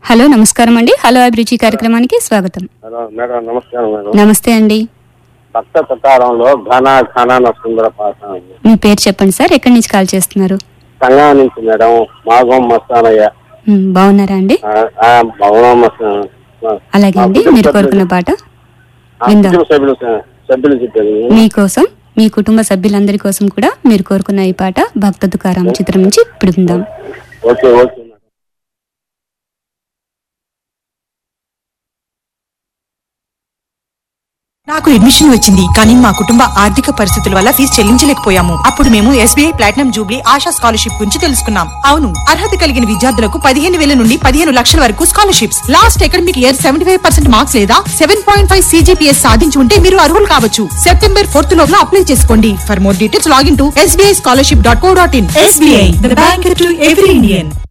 Hello నమస్కారం అండి hello అభిరుచి కార్యక్రమానికి స్వాగతం హలో మేడం నమస్కారం మేడం నమస్తే అండి భక్త ప్రకారంలో ఘన ఘన సుందర పాట మీ పేరు చెప్పండి సార్ ఎక్కడి నుంచి కాల్ చేస్తున్నారు సంఘం నుంచి మేడం మాగం మస్తానయ్య ఉమ్, బాగున్నారా అండి ఆ, ఆ, భవనం మస్తాన- ఆ, అలాగే అండి మా మీరు కుటుంబ కోరుకున్న పాట ఆ, విందాం. కుటుంబ సభ్యులు సభ్యులు చెప్పారు మీకోసం మీ కుటుంబ సభ్యులందరి కోసం కూడా మీరు కోరుకున్న ఈ పాట భక్త తుకారాం చిత్రం నుంచి ఇప్పుడు విందాం ఓకే ఓకే మేడం నాకు అడ్మిషన్ వచ్చింది కానీ మా కుటుంబ ఆర్థిక పరిస్థితుల వల్ల ఫీజు చెల్లించలేకపోయాము అప్పుడు మేము SBI platinum jubilee Asha scholarship గురించి తెలుసుకున్నాం అవును అర్హత కలిగిన విద్యార్థులకు పదిహేను వేల నుండి పదిహేను లక్షల వరకు scholarships last academic year seventy five percent marks లేదా సెవెన్ పాయింట్ ఫైవ్ సీజీపీఎస్ సాధించి ఉంటే మీరు అర్హులు కావచ్చు సెప్టెంబర్ ఫోర్త్ లోపల అప్లై చేసుకోండి for more details log in to SBI scholarship dot co dot in SBI bank to every Indian